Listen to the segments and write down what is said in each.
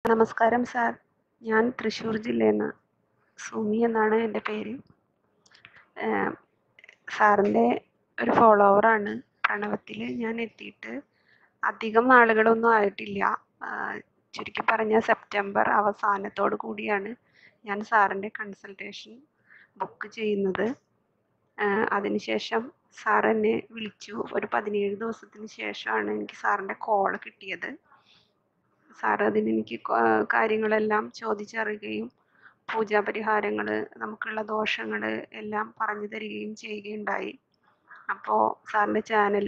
നമസ്കാരം സാർ ഞാൻ തൃശ്ശൂർ ജില്ലയിൽ നിന്ന് സുമി എന്നാണ് എൻ്റെ പേര് സാറിൻ്റെ ഒരു ഫോളോവറാണ് പ്രണവത്തിൽ ഞാൻ എത്തിയിട്ട് അധികം നാളുകളൊന്നും ആയിട്ടില്ല ചുരുക്കി പറഞ്ഞാൽ സെപ്റ്റംബർ അവസാനത്തോടു കൂടിയാണ് ഞാൻ സാറിൻ്റെ കൺസൾട്ടേഷൻ ബുക്ക് ചെയ്യുന്നത് അതിനുശേഷം സാർ എന്നെ വിളിച്ചു ഒരു പതിനേഴ് ദിവസത്തിന് ശേഷമാണ് എനിക്ക് സാറിൻ്റെ കോൾ കിട്ടിയത് സാർ അതിന് എനിക്ക് കാര്യങ്ങളെല്ലാം ചോദിച്ചറിയുകയും പൂജാപരിഹാരങ്ങൾ നമുക്കുള്ള ദോഷങ്ങൾ എല്ലാം പറഞ്ഞു തരികയും ചെയ്യുകയുണ്ടായി അപ്പോൾ സാറിൻ്റെ ചാനൽ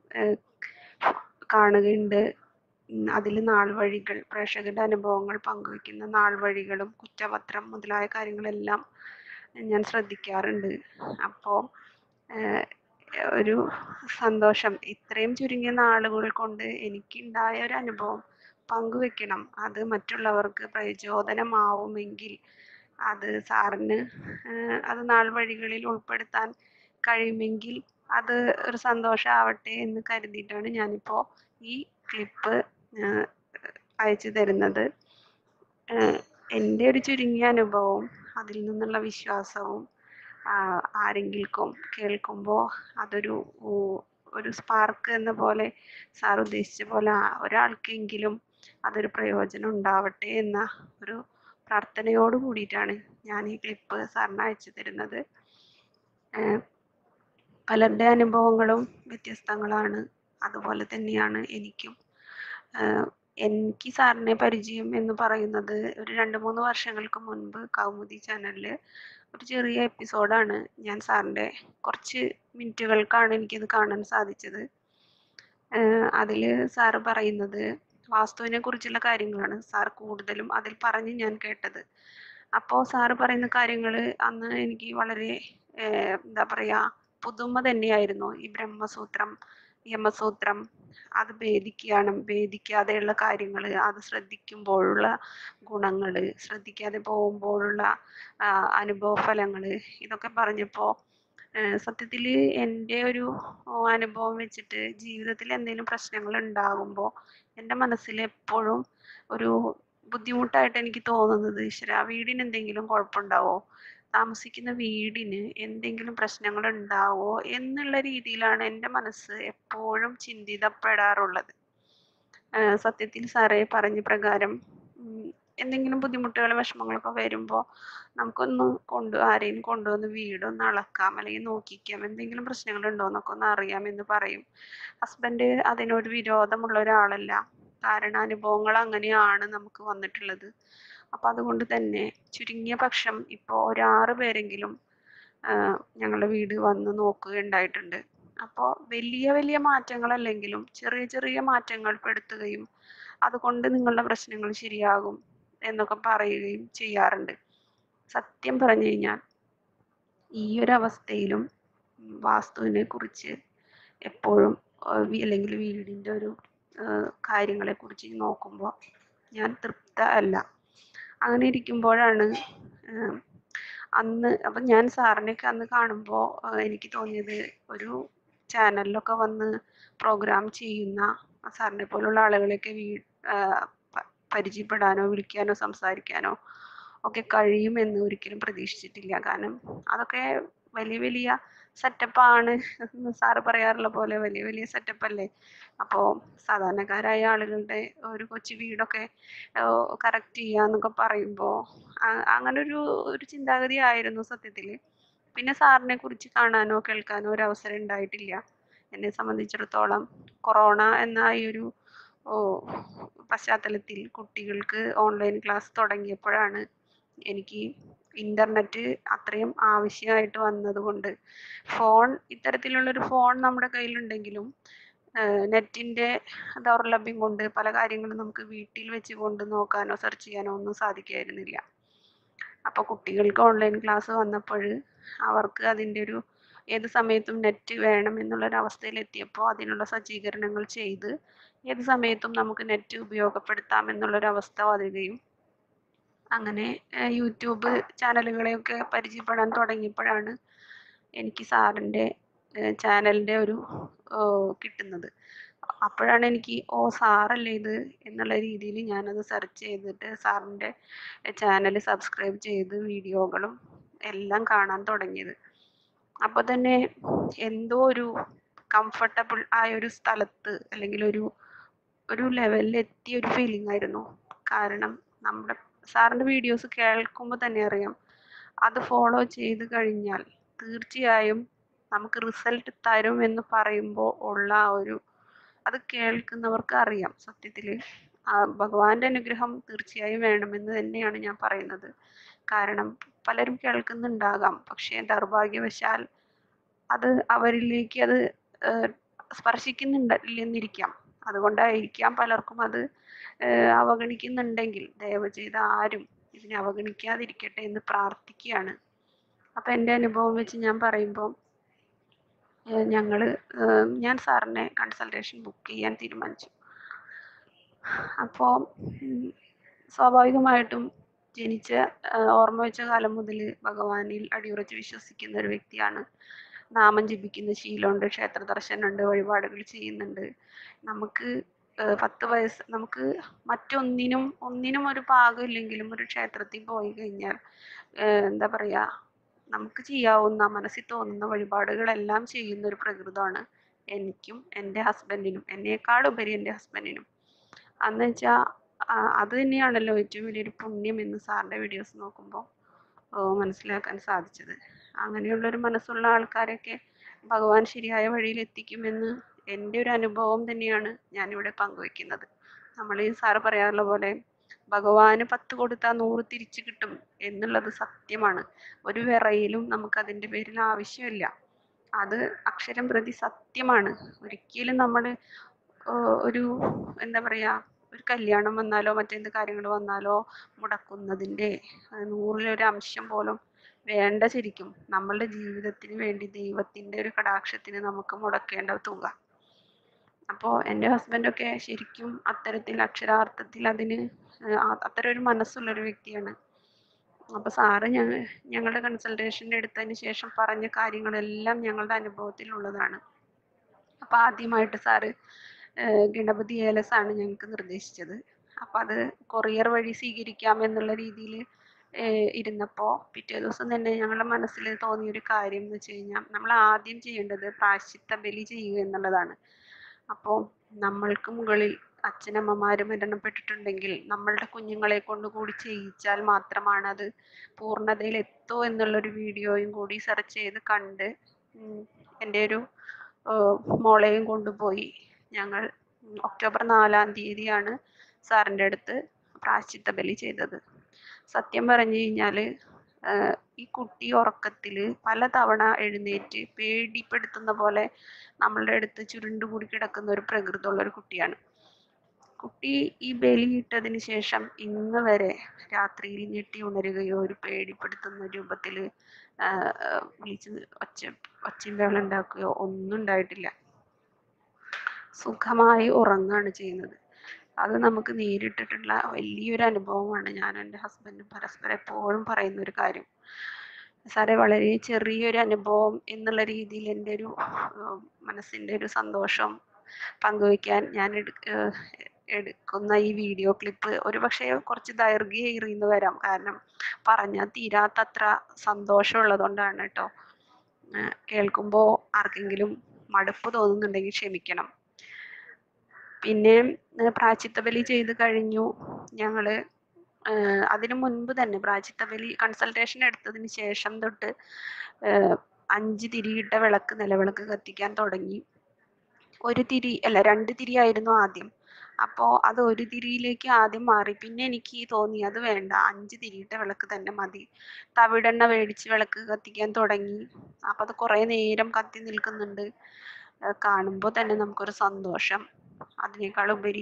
കാണുകയുണ്ട് അതിൽ നാൾ വഴികൾ പ്രേക്ഷകരുടെ അനുഭവങ്ങൾ പങ്കുവയ്ക്കുന്ന നാൾ വഴികളും കുറ്റപത്രം മുതലായ കാര്യങ്ങളെല്ലാം ഞാൻ ശ്രദ്ധിക്കാറുണ്ട് അപ്പോൾ ഒരു സന്തോഷം ഇത്രയും ചുരുങ്ങിയ നാളുകൾ കൊണ്ട് എനിക്കുണ്ടായ ഒരു അനുഭവം പങ്കുവെക്കണം അത് മറ്റുള്ളവർക്ക് പ്രചോദനമാവുമെങ്കിൽ അത് സാറിന് അത് നാൾ വഴികളിൽ ഉൾപ്പെടുത്താൻ കഴിയുമെങ്കിൽ അത് ഒരു സന്തോഷമാവട്ടെ എന്ന് കരുതിയിട്ടാണ് ഞാനിപ്പോൾ ഈ ക്ലിപ്പ് അയച്ചു തരുന്നത് എൻ്റെ ഒരു ചുരുങ്ങിയ അനുഭവവും അതിൽ നിന്നുള്ള വിശ്വാസവും ആരെങ്കിലും കേൾക്കുമ്പോൾ അതൊരു ഒരു സ്പാർക്ക് എന്ന പോലെ സാർ ഉദ്ദേശിച്ച പോലെ ഒരാൾക്കെങ്കിലും അതൊരു പ്രയോജനം ഉണ്ടാവട്ടെ എന്ന ഒരു പ്രാർത്ഥനയോട് കൂടിയിട്ടാണ് ഞാൻ ഈ ക്ലിപ്പ് സാറിന് അയച്ചു തരുന്നത് പലരുടെ അനുഭവങ്ങളും വ്യത്യസ്തങ്ങളാണ് അതുപോലെ തന്നെയാണ് എനിക്കും എനിക്ക് സാറിനെ പരിചയം എന്ന് പറയുന്നത് ഒരു രണ്ട് മൂന്ന് വർഷങ്ങൾക്ക് മുൻപ് കൗമുദി ചാനലിൽ ഒരു ചെറിയ എപ്പിസോഡാണ് ഞാൻ സാറിൻ്റെ കുറച്ച് മിനിറ്റുകൾക്കാണ് എനിക്കത് കാണാൻ സാധിച്ചത് അതിൽ സാറ് പറയുന്നത് വാസ്തുവിനെ കുറിച്ചുള്ള കാര്യങ്ങളാണ് സാർ കൂടുതലും അതിൽ പറഞ്ഞ് ഞാൻ കേട്ടത് അപ്പോൾ സാറ് പറയുന്ന കാര്യങ്ങൾ അന്ന് എനിക്ക് വളരെ എന്താ പറയുക പുതുമ തന്നെയായിരുന്നു ഈ ബ്രഹ്മസൂത്രം യമസൂത്രം അത് ഭേദിക്കുകയാണ് ഭേദിക്കാതെയുള്ള കാര്യങ്ങൾ അത് ശ്രദ്ധിക്കുമ്പോഴുള്ള ഗുണങ്ങൾ ശ്രദ്ധിക്കാതെ പോകുമ്പോഴുള്ള അനുഭവ ഫലങ്ങൾ ഇതൊക്കെ പറഞ്ഞപ്പോൾ സത്യത്തിൽ എൻ്റെ ഒരു അനുഭവം വെച്ചിട്ട് ജീവിതത്തിൽ എന്തെങ്കിലും പ്രശ്നങ്ങൾ ഉണ്ടാകുമ്പോൾ എൻ്റെ മനസ്സിൽ എപ്പോഴും ഒരു ബുദ്ധിമുട്ടായിട്ട് എനിക്ക് തോന്നുന്നത് ഈശ്വര വീടിന് എന്തെങ്കിലും കുഴപ്പമുണ്ടാവോ താമസിക്കുന്ന വീടിന് എന്തെങ്കിലും പ്രശ്നങ്ങൾ ഉണ്ടാവോ എന്നുള്ള രീതിയിലാണ് എൻ്റെ മനസ്സ് എപ്പോഴും ചിന്തിതപ്പെടാറുള്ളത് സത്യത്തിൽ സാറേ പറഞ്ഞ പ്രകാരം എന്തെങ്കിലും ബുദ്ധിമുട്ടുകൾ വിഷമങ്ങളൊക്കെ വരുമ്പോൾ നമുക്കൊന്ന് കൊണ്ട് ആരെയും കൊണ്ടുവന്ന് വീടൊന്ന് അളക്കാം അല്ലെങ്കിൽ നോക്കിക്കാം എന്തെങ്കിലും പ്രശ്നങ്ങളുണ്ടോ എന്നൊക്കെ ഒന്ന് അറിയാമെന്ന് പറയും ഹസ്ബൻഡ് അതിനോട് വിരോധമുള്ള ഒരാളല്ല കാരണാനുഭവങ്ങൾ അങ്ങനെയാണ് നമുക്ക് വന്നിട്ടുള്ളത് അപ്പം അതുകൊണ്ട് തന്നെ ചുരുങ്ങിയ പക്ഷം ഇപ്പോൾ ഒരു ആറ് പേരെങ്കിലും ഞങ്ങളുടെ വീട് വന്ന് നോക്കുകയുണ്ടായിട്ടുണ്ട് അപ്പോൾ വലിയ വലിയ മാറ്റങ്ങളല്ലെങ്കിലും ചെറിയ ചെറിയ മാറ്റങ്ങൾ പെടുത്തുകയും അതുകൊണ്ട് നിങ്ങളുടെ പ്രശ്നങ്ങൾ ശരിയാകും എന്നൊക്കെ പറയുകയും ചെയ്യാറുണ്ട് സത്യം പറഞ്ഞു കഴിഞ്ഞാൽ ഈ ഒരു അവസ്ഥയിലും വാസ്തുവിനെ കുറിച്ച് എപ്പോഴും അല്ലെങ്കിൽ വീടിൻ്റെ ഒരു കാര്യങ്ങളെ കുറിച്ച് നോക്കുമ്പോൾ ഞാൻ തൃപ്ത അല്ല അങ്ങനെ ഇരിക്കുമ്പോഴാണ് അന്ന് അപ്പം ഞാൻ സാറിനെയൊക്കെ അന്ന് കാണുമ്പോൾ എനിക്ക് തോന്നിയത് ഒരു ചാനലിലൊക്കെ വന്ന് പ്രോഗ്രാം ചെയ്യുന്ന സാറിനെ പോലുള്ള ആളുകളെയൊക്കെ വീ പരിചയപ്പെടാനോ വിളിക്കാനോ സംസാരിക്കാനോ ഒക്കെ കഴിയുമെന്ന് ഒരിക്കലും പ്രതീക്ഷിച്ചിട്ടില്ല കാരണം അതൊക്കെ വലിയ വലിയ സെറ്റപ്പാണ് സാറ് പറയാറുള്ള പോലെ വലിയ വലിയ സെറ്റപ്പ് അല്ലേ അപ്പോൾ സാധാരണക്കാരായ ആളുകളുടെ ഒരു കൊച്ചു വീടൊക്കെ കറക്റ്റ് ചെയ്യുക എന്നൊക്കെ പറയുമ്പോൾ അങ്ങനെ ഒരു ഒരു ചിന്താഗതി ആയിരുന്നു സത്യത്തിൽ പിന്നെ സാറിനെ കുറിച്ച് കാണാനോ കേൾക്കാനോ ഒരു അവസരം ഉണ്ടായിട്ടില്ല എന്നെ സംബന്ധിച്ചിടത്തോളം കൊറോണ എന്ന ഈ ഒരു പശ്ചാത്തലത്തിൽ കുട്ടികൾക്ക് ഓൺലൈൻ ക്ലാസ് തുടങ്ങിയപ്പോഴാണ് എനിക്ക് ഇൻ്റർനെറ്റ് അത്രയും ആവശ്യമായിട്ട് വന്നതുകൊണ്ട് ഫോൺ ഇത്തരത്തിലുള്ളൊരു ഫോൺ നമ്മുടെ കയ്യിലുണ്ടെങ്കിലും നെറ്റിൻ്റെ ദൗർലഭ്യം കൊണ്ട് പല കാര്യങ്ങളും നമുക്ക് വീട്ടിൽ വെച്ച് കൊണ്ട് നോക്കാനോ സെർച്ച് ചെയ്യാനോ ഒന്നും സാധിക്കായിരുന്നില്ല അപ്പോൾ കുട്ടികൾക്ക് ഓൺലൈൻ ക്ലാസ് വന്നപ്പോൾ അവർക്ക് അതിൻ്റെ ഒരു ഏത് സമയത്തും നെറ്റ് വേണം എന്നുള്ളൊരവസ്ഥയിൽ എത്തിയപ്പോൾ അതിനുള്ള സജ്ജീകരണങ്ങൾ ചെയ്ത് ഏത് സമയത്തും നമുക്ക് നെറ്റ് ഉപയോഗപ്പെടുത്താം എന്നുള്ളൊരവസ്ഥ വരികയും അങ്ങനെ യൂട്യൂബ് ചാനലുകളെയൊക്കെ പരിചയപ്പെടാൻ തുടങ്ങിയപ്പോഴാണ് എനിക്ക് സാറിൻ്റെ ചാനലിൻ്റെ ഒരു കിട്ടുന്നത് അപ്പോഴാണ് എനിക്ക് ഓ സാറല്ലേ ഇത് എന്നുള്ള രീതിയിൽ ഞാനത് സെർച്ച് ചെയ്തിട്ട് സാറിൻ്റെ ചാനൽ സബ്സ്ക്രൈബ് ചെയ്ത് വീഡിയോകളും എല്ലാം കാണാൻ തുടങ്ങിയത് അപ്പോൾ തന്നെ എന്തോ ഒരു കംഫർട്ടബിൾ ആയ ഒരു സ്ഥലത്ത് അല്ലെങ്കിൽ ഒരു ഒരു ലെവലിൽ എത്തിയ ഒരു ഫീലിംഗ് ആയിരുന്നു കാരണം നമ്മുടെ സാറിൻ്റെ വീഡിയോസ് കേൾക്കുമ്പോൾ തന്നെ അറിയാം അത് ഫോളോ ചെയ്ത് കഴിഞ്ഞാൽ തീർച്ചയായും നമുക്ക് റിസൾട്ട് തരും എന്ന് പറയുമ്പോൾ ഉള്ള ആ ഒരു അത് കേൾക്കുന്നവർക്ക് അറിയാം സത്യത്തിൽ ഭഗവാന്റെ അനുഗ്രഹം തീർച്ചയായും വേണമെന്ന് തന്നെയാണ് ഞാൻ പറയുന്നത് കാരണം പലരും കേൾക്കുന്നുണ്ടാകാം പക്ഷേ ദൗർഭാഗ്യവശാൽ അത് അവരിലേക്ക് അത് ഏഹ്, സ്പർശിക്കുന്നുണ്ടില്ലെന്നിരിക്കാം അതുകൊണ്ടായിരിക്കാം പലർക്കും അത് ഏഹ്, അവഗണിക്കുന്നുണ്ടെങ്കിൽ ദയവ് ചെയ്ത് ആരും ഇതിനെ അവഗണിക്കാതിരിക്കട്ടെ എന്ന് പ്രാർത്ഥിക്കുകയാണ് അപ്പം എൻ്റെ അനുഭവം വെച്ച് ഞാൻ പറയുമ്പോൾ ഞങ്ങൾ ഞാൻ സാറിനെ കൺസൾട്ടേഷൻ ബുക്ക് ചെയ്യാൻ തീരുമാനിച്ചു അപ്പോൾ സ്വാഭാവികമായിട്ടും ജനിച്ച ആ, ഓർമ്മ വെച്ച കാലം മുതൽ ഭഗവാനിൽ അടിയുറച്ച് വിശ്വസിക്കുന്ന ഒരു വ്യക്തിയാണ് നാമം ജപിക്കുന്ന ശീലമുണ്ട് ക്ഷേത്ര ദർശനമുണ്ട് വഴിപാടുകൾ ചെയ്യുന്നുണ്ട് നമുക്ക് ആ, പത്ത് വയസ്സ് നമുക്ക് മറ്റൊന്നിനും ഒന്നിനും ഒരു പാകമില്ലെങ്കിലും ഒരു ക്ഷേത്രത്തിൽ പോയി കഴിഞ്ഞാൽ ആ, എന്താ പറയുക നമുക്ക് ചെയ്യാവുന്ന മനസ്സിൽ തോന്നുന്ന വഴിപാടുകളെല്ലാം ചെയ്യുന്ന ഒരു പ്രകൃതമാണ് എനിക്കും എൻ്റെ ഹസ്ബൻഡിനും എന്നേക്കാളുപരി എൻ്റെ ഹസ്ബൻഡിനും അന്ന് വെച്ചാൽ അത് തന്നെയാണല്ലോ ഏറ്റവും വലിയൊരു പുണ്യം എന്ന് സാറിൻ്റെ വീഡിയോസ് നോക്കുമ്പോൾ മനസ്സിലാക്കാൻ സാധിച്ചത് അങ്ങനെയുള്ളൊരു മനസ്സുള്ള ആൾക്കാരൊക്കെ ഭഗവാൻ ശരിയായ വഴിയിൽ എത്തിക്കുമെന്ന് എൻ്റെ ഒരു അനുഭവം തന്നെയാണ് ഞാനിവിടെ പങ്കുവെക്കുന്നത് നമ്മൾ ഈ സാറ് പറയാറുള്ള പോലെ ഭഗവാന് പത്ത് കൊടുത്താൽ നൂറ് തിരിച്ചു കിട്ടും എന്നുള്ളത് സത്യമാണ് ഒരു വിറയിലും നമുക്കതിൻ്റെ പേരിൽ ആവശ്യമില്ല അത് അക്ഷരം പ്രതി സത്യമാണ് ഒരിക്കലും നമ്മൾ ഒരു എന്താ പറയുക ഒരു കല്യാണം വന്നാലോ മറ്റെന്ത് കാര്യങ്ങൾ വന്നാലോ മുടക്കുന്നതിൻ്റെ ആ, നൂറിലൊരു അംശം പോലും വേണ്ട ശരിക്കും നമ്മളുടെ ജീവിതത്തിന് വേണ്ടി ദൈവത്തിൻ്റെ ഒരു കടാക്ഷത്തിന് നമുക്ക് മുടക്കേണ്ട തുക അപ്പോൾ എൻ്റെ ഹസ്ബൻഡൊക്കെ ശരിക്കും അത്തരത്തിൽ അക്ഷരാർത്ഥത്തിൽ അതിന് ആ- അത്തരം ഒരു മനസ്സുള്ളൊരു വ്യക്തിയാണ് അപ്പോൾ സാറ് ഞങ്ങൾ ഞങ്ങളുടെ കൺസൾട്ടേഷൻ എടുത്തതിന് ശേഷം പറഞ്ഞ കാര്യങ്ങളെല്ലാം ഞങ്ങളുടെ അനുഭവത്തിലുള്ളതാണ് അപ്പോൾ ആദ്യമായിട്ട് സാറ് ഏഹ് ഗണപതി ഏലസ് ആണ് ഞങ്ങൾക്ക് നിർദ്ദേശിച്ചത് അപ്പോൾ അത് കൊറിയർ വഴി സ്വീകരിക്കാം എന്നുള്ള രീതിയിൽ ഇരുന്നപ്പോൾ പിറ്റേ ദിവസം തന്നെ ഞങ്ങളുടെ മനസ്സിൽ തോന്നിയൊരു കാര്യം എന്ന് വെച്ച് കഴിഞ്ഞാൽ നമ്മൾ ആദ്യം ചെയ്യേണ്ടത് പ്രായശ്ചിത്ത ബലി ചെയ്യുക എന്നുള്ളതാണ് അപ്പോൾ നമ്മൾക്ക് മുകളിൽ അച്ഛനമ്മമാർ മരണപ്പെട്ടിട്ടുണ്ടെങ്കിൽ നമ്മളുടെ കുഞ്ഞുങ്ങളെ കൊണ്ട് കൂടി ചെയ്യിച്ചാൽ മാത്രമാണ് അത് പൂർണ്ണതയിൽ എത്തൂ എന്നുള്ളൊരു വീഡിയോയും കൂടി സെർച്ച് ചെയ്ത് കണ്ട് ഉം, എൻ്റെ ഒരു ഏഹ്, മോളെയും കൊണ്ടുപോയി ഞങ്ങൾ ഉം, ഒക്ടോബർ നാലാം തീയതിയാണ് സാറിൻ്റെ അടുത്ത് പ്രായശ്ചിത്ത ബലി ചെയ്തത് സത്യം പറഞ്ഞു കഴിഞ്ഞാൽ ഈ കുട്ടി ഉറക്കത്തിൽ പലതവണ എഴുന്നേറ്റ് പേടിപ്പെടുത്തുന്ന പോലെ നമ്മളുടെ അടുത്ത് ചുരുണ്ടുകൂടി കിടക്കുന്ന ഒരു പ്രകൃതമുള്ള ഒരു കുട്ടിയാണ് കുട്ടി ഈ ബലിയിട്ടതിന് ശേഷം ഇന്ന് വരെ രാത്രിയിൽ ഞെട്ടി ഉണരുകയോ ഒരു പേടിപ്പെടുത്തുന്ന രൂപത്തിൽ വിളിച്ച് ഒച്ച ഒച്ചയും ബഹളം ഉണ്ടാക്കുകയോ ഒന്നും ഉണ്ടായിട്ടില്ല സുഖമായി ഉറങ്ങുകയാണ് ചെയ്യുന്നത് അത് നമുക്ക് നേരിട്ടിട്ടുള്ള വലിയൊരു അനുഭവമാണ് ഞാൻ എൻ്റെ ഹസ്ബൻഡും പരസ്പരം എപ്പോഴും പറയുന്ന ഒരു കാര്യം സാറേ വളരെ ചെറിയൊരു അനുഭവം എന്നുള്ള രീതിയിൽ എൻ്റെ ഒരു ഏഹ്, മനസ്സിൻ്റെ ഒരു സന്തോഷം പങ്കുവയ്ക്കാൻ ഞാൻ എടുക്ക ഏഹ്, എടുക്കുന്ന ഈ വീഡിയോ ക്ലിപ്പ് ഒരു പക്ഷേ കുറച്ച് ദൈർഘ്യമേറിയെന്ന് വരാം കാരണം പറഞ്ഞാൽ തീരാത്തത്ര സന്തോഷമുള്ളതുകൊണ്ടാണ് കേട്ടോ കേൾക്കുമ്പോൾ ആർക്കെങ്കിലും മടുപ്പ് തോന്നുന്നുണ്ടെങ്കിൽ ക്ഷമിക്കണം പിന്നെ ഏഹ് പ്രായശ്ചിത്ത ബലി ചെയ്ത് കഴിഞ്ഞു ഞങ്ങൾ അതിനു മുൻപ് തന്നെ പ്രായശ്ചിത്ത ബലി കൺസൾട്ടേഷൻ എടുത്തതിന് ശേഷം തൊട്ട് ഏഹ് അഞ്ച് തിരിയിട്ട വിളക്ക് നിലവിളക്ക് കത്തിക്കാൻ തുടങ്ങി ഒരു തിരി അല്ല രണ്ട് തിരി ആയിരുന്നു ആദ്യം അപ്പോൾ അത് ഒരു തിരിയിലേക്ക് ആദ്യം മാറി പിന്നെ എനിക്ക് തോന്നി അത് വേണ്ട അഞ്ച് തിരിയിട്ട വിളക്ക് തന്നെ മതി തവിടെണ്ണ മേടിച്ച് വിളക്ക് കത്തിക്കാൻ തുടങ്ങി അപ്പോൾ അത് കുറേ നേരം കത്തി നിൽക്കുന്നുണ്ട് കാണുമ്പോൾ തന്നെ നമുക്കൊരു സന്തോഷം അതിനേക്കാൾ ഉപരി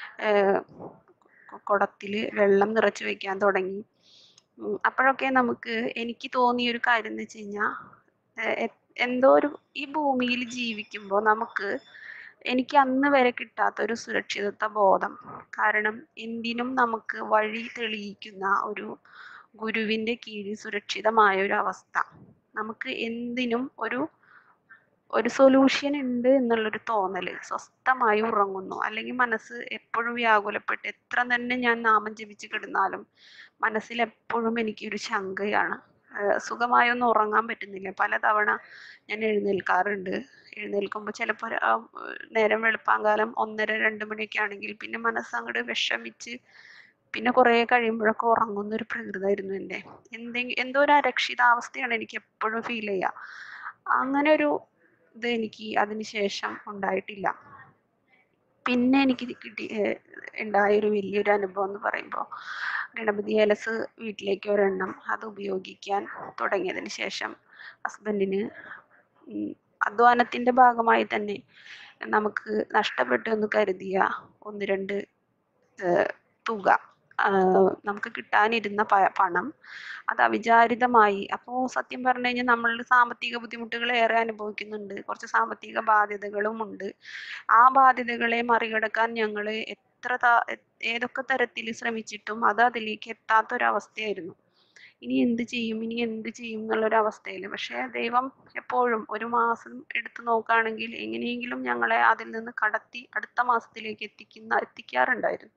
കുടത്തിൽ വെള്ളം നിറച്ച് വെക്കാൻ തുടങ്ങി ഉം, അപ്പോഴൊക്കെ നമുക്ക് എനിക്ക് തോന്നിയ ഒരു കാര്യം എന്ന് വെച്ച് കഴിഞ്ഞാൽ എന്തോ ഒരു ഈ ഭൂമിയിൽ ജീവിക്കുമ്പോൾ നമുക്ക് എനിക്ക് അന്ന് വരെ കിട്ടാത്ത ഒരു സുരക്ഷിതത്വ ബോധം കാരണം എന്തിനും നമുക്ക് വഴി തെളിയിക്കുന്ന ഒരു ഗുരുവിൻ്റെ കീഴിൽ സുരക്ഷിതമായ ഒരു അവസ്ഥ നമുക്ക് എന്തിനും ഒരു ഒരു സൊല്യൂഷൻ ഉണ്ട് എന്നുള്ളൊരു തോന്നല് സ്വസ്ഥമായി ഉറങ്ങുന്നു അല്ലെങ്കിൽ മനസ്സ് എപ്പോഴും വ്യാകുലപ്പെട്ട് എത്ര തന്നെ ഞാൻ നാമം ജപിച്ച് കിടന്നാലും മനസ്സിൽ എപ്പോഴും എനിക്കൊരു ശങ്കയാണ് ആഹ് സുഖമായൊന്നും ഉറങ്ങാൻ പറ്റുന്നില്ല പലതവണ ഞാൻ എഴുന്നേൽക്കാറുണ്ട് എഴുന്നേൽക്കുമ്പോൾ ചിലപ്പോൾ നേരം വെളുപ്പാങ്കാലം ഒന്നര രണ്ട് മണിയൊക്കെ ആണെങ്കിൽ പിന്നെ മനസ്സ് അങ്ങോട്ട് വിഷമിച്ച് പിന്നെ കുറേ കഴിയുമ്പോഴൊക്കെ ഉറങ്ങുന്ന ഒരു പ്രകൃതമായിരുന്നു എൻ്റെ എന്തെങ്കിലും എന്തോ ഒരു അരക്ഷിതാവസ്ഥയാണ് എനിക്ക് എപ്പോഴും ഫീൽ ചെയ്യുക അങ്ങനെ ഒരു ഇത് എനിക്ക് അതിന് ശേഷം ഉണ്ടായിട്ടില്ല പിന്നെ എനിക്ക് കിട്ടി ഏഹ് ഉണ്ടായൊരു വലിയൊരു അനുഭവം എന്ന് പറയുമ്പോൾ ഗണപതി ഏലസ് വീട്ടിലേക്ക് ഒരെണ്ണം അത് ഉപയോഗിക്കാൻ തുടങ്ങിയതിന് ശേഷം ഹസ്ബൻഡിന് അധ്വാനത്തിൻ്റെ ഭാഗമായി തന്നെ നമുക്ക് നഷ്ടപ്പെട്ടു എന്ന് കരുതിയ ഒന്ന് രണ്ട് ഏഹ് തുക ആഹ് നമുക്ക് കിട്ടാനിരുന്ന പ- പണം അത് അവിചാരിതമായി അപ്പോൾ സത്യം പറഞ്ഞു കഴിഞ്ഞാൽ നമ്മൾ സാമ്പത്തിക ബുദ്ധിമുട്ടുകൾ ഏറെ അനുഭവിക്കുന്നുണ്ട് കുറച്ച് സാമ്പത്തിക ബാധ്യതകളും ഉണ്ട് ആ ബാധ്യതകളെ മറികടക്കാൻ ഞങ്ങൾ എത്ര ത- ഏതൊക്കെ തരത്തിൽ ശ്രമിച്ചിട്ടും അത് അതിലേക്ക് എത്താത്തൊരവസ്ഥയായിരുന്നു ഇനി എന്ത് ചെയ്യും ഇനി എന്ത് ചെയ്യും എന്നുള്ളൊരവസ്ഥയിൽ പക്ഷേ ദൈവം എപ്പോഴും ഒരു മാസം എടുത്തു നോക്കുകയാണെങ്കിൽ എങ്ങനെയെങ്കിലും ഞങ്ങളെ അതിൽ നിന്ന് കടത്തി അടുത്ത മാസത്തിലേക്ക് എത്തിക്കുന്ന എത്തിക്കാറുണ്ടായിരുന്നു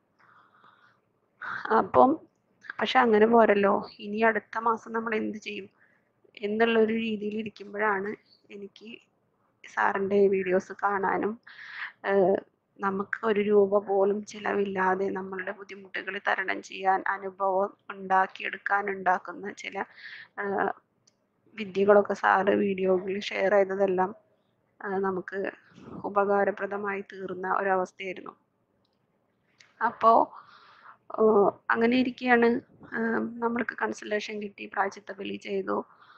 അപ്പം പക്ഷെ അങ്ങനെ പോരല്ലോ ഇനി അടുത്ത മാസം നമ്മൾ എന്ത് ചെയ്യും എന്നുള്ളൊരു രീതിയിൽ ഇരിക്കുമ്പോഴാണ് എനിക്ക് സാറിൻ്റെ വീഡിയോസ് കാണാനും ഏഹ് നമുക്ക് ഒരു രൂപ പോലും ചിലവില്ലാതെ നമ്മളുടെ ബുദ്ധിമുട്ടുകൾ തരണം ചെയ്യാൻ അനുഭവം ഉണ്ടാക്കിയെടുക്കാൻ ഉണ്ടാക്കുന്ന ചില ഏഹ് വിദ്യകളൊക്കെ സാറ് വീഡിയോകളിൽ ഷെയർ ചെയ്തതെല്ലാം ഏഹ് നമുക്ക് ഉപകാരപ്രദമായി തീർന്ന ഒരവസ്ഥയായിരുന്നു അപ്പോൾ അങ്ങനെ ഇരിക്കുകയാണ് ഏഹ് നമ്മൾക്ക് കൺസൾട്ടേഷൻ കിട്ടി പ്രായച്ചിത്ത ബലി ചെയ്തു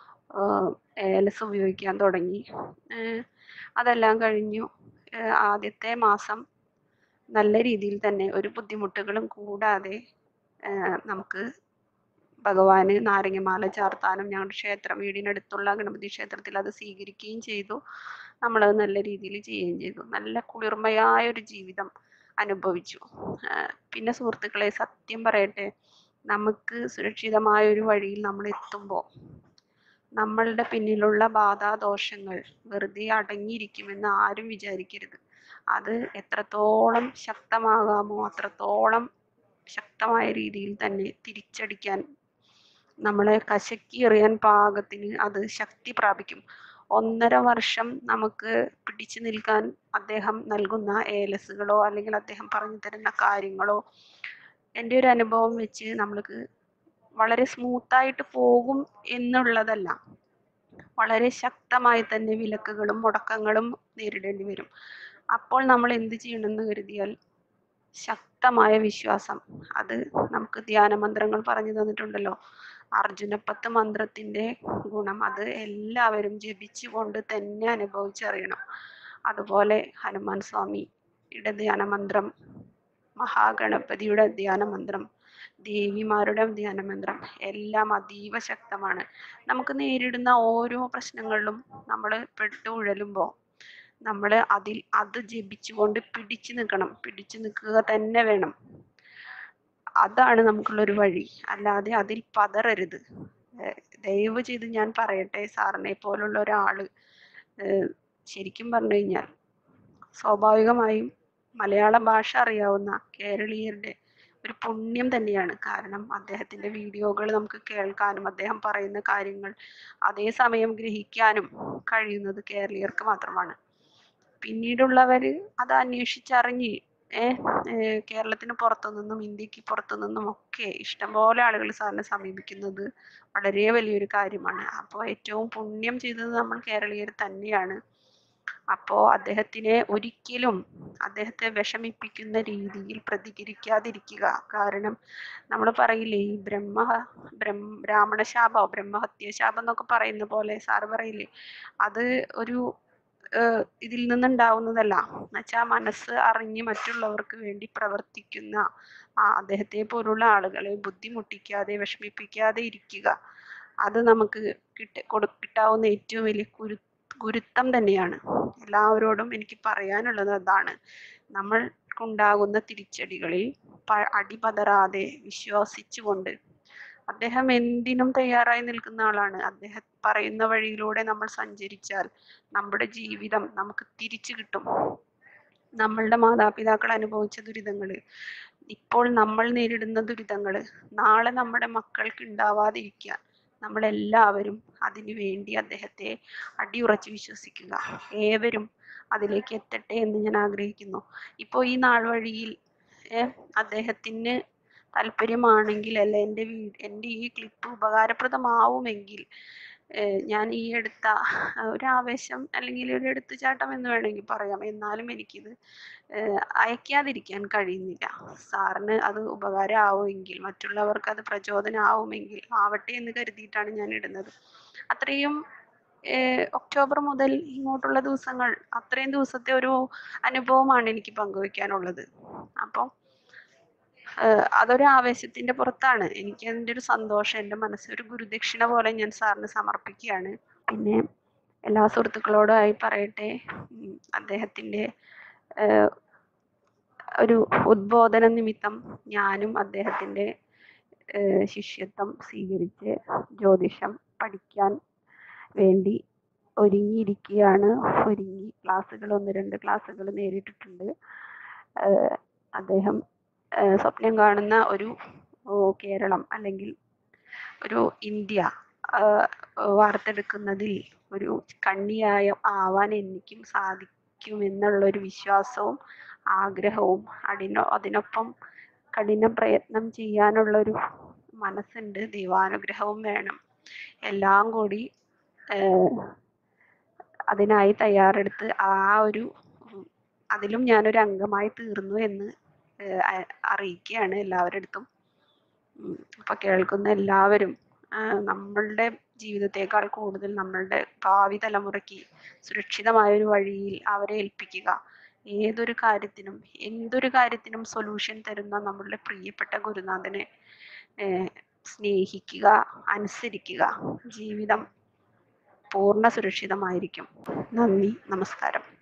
ഏലസ് ഉപയോഗിക്കാൻ തുടങ്ങി ഏഹ് അതെല്ലാം കഴിഞ്ഞു ഏഹ് ആദ്യത്തെ മാസം നല്ല രീതിയിൽ തന്നെ ഒരു ബുദ്ധിമുട്ടുകളും കൂടാതെ ഏഹ് നമുക്ക് ഭഗവാന് നാരങ്ങമാല ചാർത്താനും ഞങ്ങളുടെ ക്ഷേത്രം വീടിനടുത്തുള്ള ഗണപതി ക്ഷേത്രത്തിൽ അത് സ്വീകരിക്കുകയും ചെയ്തു നമ്മളത് നല്ല രീതിയിൽ ചെയ്യുകയും ചെയ്തു നല്ല കുളിർമയായ ഒരു ജീവിതം അനുഭവിച്ചു ആഹ് പിന്നെ സുഹൃത്തുക്കളെ സത്യം പറയട്ടെ നമുക്ക് സുരക്ഷിതമായ ഒരു വഴിയിൽ നമ്മൾ എത്തുമ്പോൾ നമ്മളുടെ പിന്നിലുള്ള ബാധാദോഷങ്ങൾ വെറുതെ അടങ്ങിയിരിക്കുമെന്ന് ആരും വിചാരിക്കരുത് അത് എത്രത്തോളം ശക്തമാകാമോ അത്രത്തോളം ശക്തമായ രീതിയിൽ തന്നെ തിരിച്ചടിക്കാൻ നമ്മളെ കശക്കി എറിയാൻ പാകത്തിന് അത് ശക്തി പ്രാപിക്കും ഒന്നര വർഷം നമുക്ക് പിടിച്ചു നിൽക്കാൻ അദ്ദേഹം നൽകുന്ന ഏലസുകളോ അല്ലെങ്കിൽ അദ്ദേഹം പറഞ്ഞു തരുന്ന കാര്യങ്ങളോ എൻ്റെ ഒരു അനുഭവം വെച്ച് നമ്മൾക്ക് വളരെ സ്മൂത്തായിട്ട് പോകും എന്നുള്ളതല്ല വളരെ ശക്തമായി തന്നെ വിലക്കുകളും മുടക്കങ്ങളും നേരിടേണ്ടി വരും അപ്പോൾ നമ്മൾ എന്ത് ചെയ്യണമെന്ന് കരുതിയാൽ ശക്തമായ വിശ്വാസം അത് നമുക്ക് ധ്യാന മന്ത്രങ്ങൾ പറഞ്ഞു തന്നിട്ടുണ്ടല്ലോ അർജുനപ്പത്ത് മന്ത്രത്തിന്റെ ഗുണം അത് എല്ലാവരും ജപിച്ചുകൊണ്ട് തന്നെ അനുഭവിച്ചറിയണം അതുപോലെ ഹനുമാൻ സ്വാമിയുടെ ധ്യാന മന്ത്രം മഹാഗണപതിയുടെ ധ്യാന മന്ത്രം ദേവിമാരുടെ ധ്യാന മന്ത്രം എല്ലാം അതീവ ശക്തമാണ് നമുക്ക് നേരിടുന്ന ഓരോ പ്രശ്നങ്ങളിലും നമ്മൾ പെട്ടു ഉഴലുമ്പോൾ നമ്മൾ അതിൽ അത് ജപിച്ചുകൊണ്ട് പിടിച്ചു നിൽക്കണം പിടിച്ചു നിൽക്കുക തന്നെ വേണം അതാണ് നമുക്കുള്ളൊരു വഴി അല്ലാതെ അതിൽ പതറരുത് ഏഹ് ദയവ് ചെയ്ത് ഞാൻ പറയട്ടെ സാറിനെ പോലുള്ള ഒരാള് ഏഹ് ശരിക്കും പറഞ്ഞു കഴിഞ്ഞാൽ സ്വാഭാവികമായും മലയാള ഭാഷ അറിയാവുന്ന കേരളീയരുടെ ഒരു പുണ്യം തന്നെയാണ് കാരണം അദ്ദേഹത്തിന്റെ വീഡിയോകൾ നമുക്ക് കേൾക്കാനും അദ്ദേഹം പറയുന്ന കാര്യങ്ങൾ അതേസമയം ഗ്രഹിക്കാനും കഴിയുന്നത് കേരളീയർക്ക് മാത്രമാണ് പിന്നീടുള്ളവര് അത് അന്വേഷിച്ചറിഞ്ഞ് ഏഹ് ഏഹ് കേരളത്തിന് പുറത്തു നിന്നും ഇന്ത്യക്ക് പുറത്തു നിന്നും ഒക്കെ ഇഷ്ടംപോലെ ആളുകൾ സാറിനെ സമീപിക്കുന്നത് വളരെ വലിയൊരു കാര്യമാണ് അപ്പോൾ ഏറ്റവും പുണ്യം ചെയ്തത് നമ്മൾ കേരളീയർ തന്നെയാണ് അപ്പോൾ അദ്ദേഹത്തിനെ ഒരിക്കലും അദ്ദേഹത്തെ വിഷമിപ്പിക്കുന്ന രീതിയിൽ പ്രതികരിക്കാതിരിക്കുക കാരണം നമ്മൾ പറയില്ലേ ഈ ബ്രഹ്മ ബ്രഹ്മ ബ്രാഹ്മണശാപോ ബ്രഹ്മഹത്യശാപം എന്നൊക്കെ പറയുന്ന പോലെ സാറ് പറയില്ലേ അത് ഒരു ഏഹ് ഇതിൽ നിന്നുണ്ടാവുന്നതല്ല എന്നുവെച്ചാൽ മനസ്സ് അറിഞ്ഞ് മറ്റുള്ളവർക്ക് വേണ്ടി പ്രവർത്തിക്കുന്ന ആ അദ്ദേഹത്തെ പോലുള്ള ആളുകളെ ബുദ്ധിമുട്ടിക്കാതെ വിഷമിപ്പിക്കാതെ ഇരിക്കുക അത് നമുക്ക് കിട്ട കൊടു കിട്ടാവുന്ന ഏറ്റവും വലിയ കുരു ഗുരുത്വം തന്നെയാണ് എല്ലാവരോടും എനിക്ക് പറയാനുള്ളത് അതാണ് നമ്മൾക്കുണ്ടാകുന്ന തിരിച്ചടികളിൽ പ അടിപതറാതെ വിശ്വസിച്ചുകൊണ്ട് അദ്ദേഹം എന്തിനും തയ്യാറായി നിൽക്കുന്ന ആളാണ് അദ്ദേഹം പറയുന്ന വഴിയിലൂടെ നമ്മൾ സഞ്ചരിച്ചാൽ നമ്മുടെ ജീവിതം നമുക്ക് തിരിച്ചു കിട്ടും നമ്മളുടെ മാതാപിതാക്കൾ അനുഭവിച്ച ദുരിതങ്ങൾ ഇപ്പോൾ നമ്മൾ നേരിടുന്ന ദുരിതങ്ങൾ നാളെ നമ്മുടെ മക്കൾക്ക് ഉണ്ടാവാതിരിക്കാൻ നമ്മളെല്ലാവരും അതിനു വേണ്ടി അദ്ദേഹത്തെ അടിയുറച്ച് വിശ്വസിക്കുക ഏവരും അതിലേക്ക് എത്തട്ടെ എന്ന് ഞാൻ ആഗ്രഹിക്കുന്നു ഇപ്പോൾ ഈ നാൾ വഴിയിൽ ഏഹ് അദ്ദേഹത്തിന് താല്പര്യമാണെങ്കിൽ അല്ല എൻ്റെ വീ എൻ്റെ ഈ ക്ലിപ്പ് ഉപകാരപ്രദമാവുമെങ്കിൽ ഏഹ് ഞാൻ ഈ എടുത്ത ആ, ഒരു ആവേശം അല്ലെങ്കിൽ ഒരു എടുത്തുചാട്ടം എന്ന് വേണമെങ്കിൽ പറയാം എന്നാലും എനിക്കിത് ഏഹ് അയക്കാതിരിക്കാൻ കഴിയുന്നില്ല സാറിന് അത് ഉപകാരമാവുമെങ്കിൽ മറ്റുള്ളവർക്ക് അത് പ്രചോദനമാവുമെങ്കിൽ ആവട്ടെ എന്ന് കരുതിയിട്ടാണ് ഞാൻ ഇടുന്നത് അത്രയും ഏഹ് ഒക്ടോബർ മുതൽ ഇങ്ങോട്ടുള്ള ദിവസങ്ങൾ അത്രയും ദിവസത്തെ ഒരു അനുഭവമാണ് എനിക്ക് പങ്കുവെക്കാനുള്ളത് അപ്പം ഏഹ് അതൊരു ആവേശത്തിന്റെ പുറത്താണ് എനിക്ക് അതിൻ്റെ ഒരു സന്തോഷം എൻ്റെ മനസ്സിൽ ഒരു ഗുരുദക്ഷിണ പോലെ ഞാൻ സാറിന് സമർപ്പിക്കുകയാണ് പിന്നെ എല്ലാ സുഹൃത്തുക്കളോടായി പറയട്ടെ ഉം, അദ്ദേഹത്തിൻ്റെ ഏഹ് ഒരു ഉദ്ബോധന നിമിത്തം ഞാനും അദ്ദേഹത്തിൻ്റെ ഏഹ് ശിഷ്യത്വം സ്വീകരിച്ച് ജ്യോതിഷം പഠിക്കാൻ വേണ്ടി ഒരുങ്ങിയിരിക്കുകയാണ് ഒരുങ്ങി ക്ലാസ്സുകൾ ഒന്ന് രണ്ട് ക്ലാസ്സുകൾ നേരിട്ടിട്ടുണ്ട് ഏഹ് അദ്ദേഹം ഏഹ് സ്വപ്നം കാണുന്ന ഒരു ഓ, കേരളം അല്ലെങ്കിൽ ഒരു ഇന്ത്യ ആഹ് വാർത്തെടുക്കുന്നതിൽ ഒരു കണ്ണിയായ ആവാൻ എനിക്കും സാധിക്കുമെന്നുള്ളൊരു വിശ്വാസവും ആഗ്രഹവും അതിനോ അതിനൊപ്പം കഠിന പ്രയത്നം ചെയ്യാനുള്ളൊരു മനസ്സുണ്ട് ദൈവാനുഗ്രഹവും വേണം എല്ലാം കൂടി ഏഹ് അതിനായി തയ്യാറെടുത്ത് ആ ഒരു ഉം, അതിലും ഞാനൊരു അംഗമായി തീർന്നു എന്ന് ഏഹ് അ- അറിയിക്കുകയാണ് എല്ലാവരുടെ അടുത്തും ഉം, അപ്പൊ കേൾക്കുന്ന എല്ലാവരും ആഹ് നമ്മളുടെ ജീവിതത്തെക്കാൾ കൂടുതൽ നമ്മളുടെ ഭാവി തലമുറയ്ക്ക് സുരക്ഷിതമായ ഒരു വഴിയിൽ അവരെ ഏൽപ്പിക്കുക ഏതൊരു കാര്യത്തിനും എന്തൊരു കാര്യത്തിനും സൊല്യൂഷൻ തരുന്ന നമ്മളുടെ പ്രിയപ്പെട്ട ഗുരുനാഥനെ ഏഹ് സ്നേഹിക്കുക അനുസരിക്കുക ജീവിതം പൂർണ്ണ സുരക്ഷിതമായിരിക്കും നന്ദി നമസ്കാരം